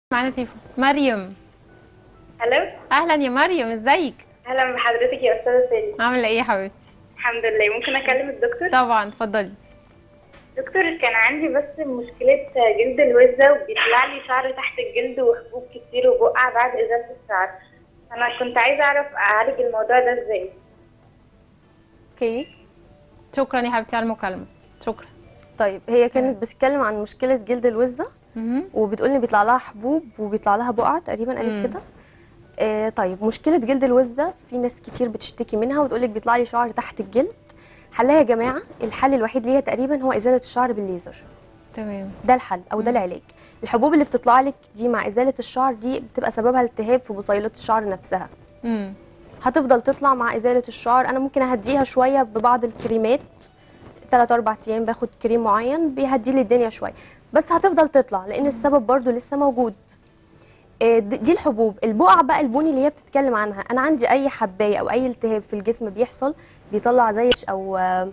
معانا تليفون مريم الو اهلا يا مريم ازيك اهلا بحضرتك يا استاذه سالي عامله ايه يا حبيبتي الحمد لله ممكن اكلم الدكتور طبعا اتفضلي دكتور كان عندي بس مشكله جلد الوزه وبيطلع لي شعر تحت الجلد وحبوب كتير وبقع بعد ازاله الشعر انا كنت عايزه اعرف اعالج الموضوع ده ازاي اوكي شكرا يا حبيبتي على المكالمه شكرا طيب هي كانت بتتكلم عن مشكله جلد الوزه مهم. وبتقول ان بيطلع لها حبوب وبيطلع لها بقع تقريبا مم. قالت كده آه طيب مشكله جلد الوزه في ناس كتير بتشتكي منها وتقول لك بيطلع لي شعر تحت الجلد حلها يا جماعه الحل الوحيد ليها تقريبا هو ازاله الشعر بالليزر تمام ده الحل او ده العلاج الحبوب اللي بتطلع لك دي مع ازاله الشعر دي بتبقى سببها التهاب في بصيلات الشعر نفسها امم هتفضل تطلع مع ازاله الشعر انا ممكن اهديها شويه ببعض الكريمات 3 4 ايام باخد كريم معين بيهدي لي الدنيا شويه بس هتفضل تطلع لان السبب برضو لسه موجود آه، د- دي الحبوب البقع بقى البني اللي هي بتتكلم عنها انا عندي اي حبايه او اي التهاب في الجسم بيحصل بيطلع زي ش- او آه،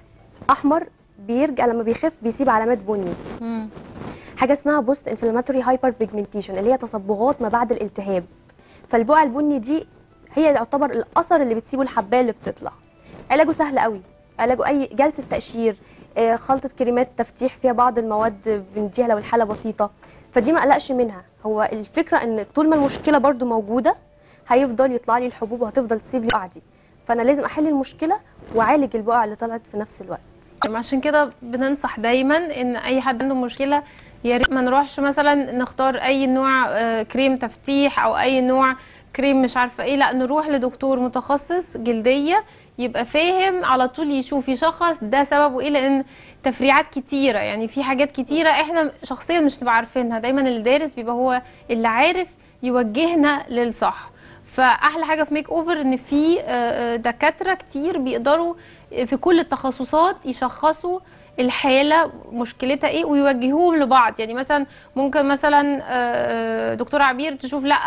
احمر بيرجع لما بيخف بيسيب علامات بني امم حاجه اسمها بوست انفلاماتوري هايبر بيجمنتيشن اللي هي تصبغات ما بعد الالتهاب فالبقع البني دي هي يعتبر الاثر اللي بتسيبه الحبايه اللي بتطلع علاجه سهل قوي علاجه اي جلسه تقشير آه، خلطه كريمات تفتيح فيها بعض المواد بنديها لو الحاله بسيطه فدي ما قلقش منها هو الفكره ان طول ما المشكله برضو موجوده هيفضل يطلع لي الحبوب وهتفضل تسيب لي البقع دي فانا لازم احل المشكله واعالج البقع اللي طلعت في نفس الوقت عشان كده بننصح دايما ان اي حد عنده مشكله يا ريت ما نروحش مثلا نختار اي نوع آه، كريم تفتيح او اي نوع كريم مش عارفه ايه لا نروح لدكتور متخصص جلديه يبقى فاهم على طول يشوف يشخص ده سببه ايه لان تفريعات كتيره يعني في حاجات كتيره احنا شخصيا مش نبقى عارفينها دايما اللي دارس بيبقى هو اللي عارف يوجهنا للصح فاحلى حاجه في ميك اوفر ان في آه، آه، دكاتره كتير بيقدروا في كل التخصصات يشخصوا الحاله مشكلتها ايه ويوجهوهم لبعض يعني مثلا ممكن مثلا آه، دكتور عبير تشوف لا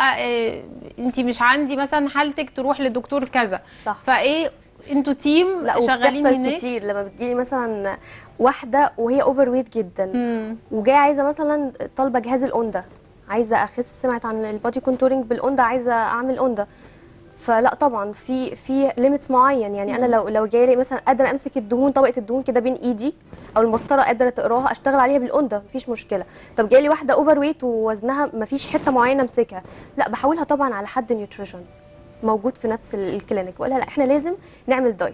انت مش عندي مثلا حالتك تروح لدكتور كذا صح فايه انتوا تيم لا شغالين وبتحصل هناك كتير لما بتجيلي مثلا واحده وهي اوفر ويت جدا مم. وجايه عايزه مثلا طالبه جهاز الاوندا عايزه اخس سمعت عن البادي كونتورنج بالاوندا عايزه اعمل اوندا فلا طبعا في في ليميتس معين يعني انا لو لو جايه لي مثلا قادره امسك الدهون طبقه الدهون كده بين ايدي او المسطره قادره تقراها اشتغل عليها بالاوندا مفيش مشكله طب جايه لي واحده اوفر ويت ووزنها مفيش حته معينه امسكها لا بحاولها طبعا على حد نيوتريشن موجود في نفس ال- الكلينيك بقول لها لا احنا لازم نعمل دايت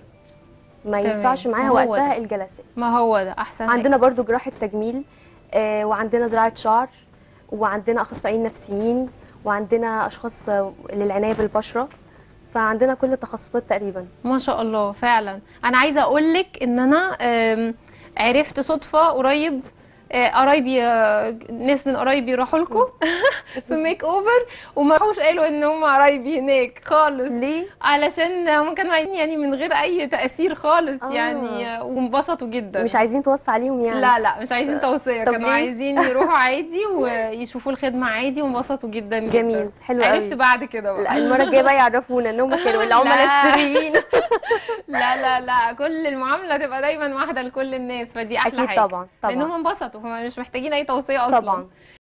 ما تمام. ينفعش معاها هو وقتها ده. الجلسات ما هو ده احسن عندنا برضو جراحة تجميل آه، وعندنا زراعة شعر وعندنا أخصائيين نفسيين وعندنا أشخاص آه، للعناية بالبشرة فعندنا كل التخصصات تقريبا ما شاء الله فعلا انا عايزه اقول لك ان انا آم، عرفت صدفه قريب آه، قرايبي آه، ناس من قرايبي راحوا لكم في ميك اوفر وما راحوش قالوا ان هم قرايبي هناك خالص ليه؟ علشان هم كانوا عايزين يعني من غير اي تاثير خالص آه. يعني آه، وانبسطوا جدا مش عايزين توصي عليهم يعني لا لا مش عايزين توصيه طب كانوا ليه؟ عايزين يروحوا عادي ويشوفوا الخدمه عادي وانبسطوا جدا جدا جميل حلو قوي عرفت بعد كده بقى لا المرة الجاية بقى يعرفونا ان هم كانوا العملاء لا. السريين لا لا لا كل المعامله تبقى دايما واحده لكل الناس فدي احلى اكيد حاجه طبعا لانهم طبعا انبسطوا فمش محتاجين اي توصيه اصلا طبعا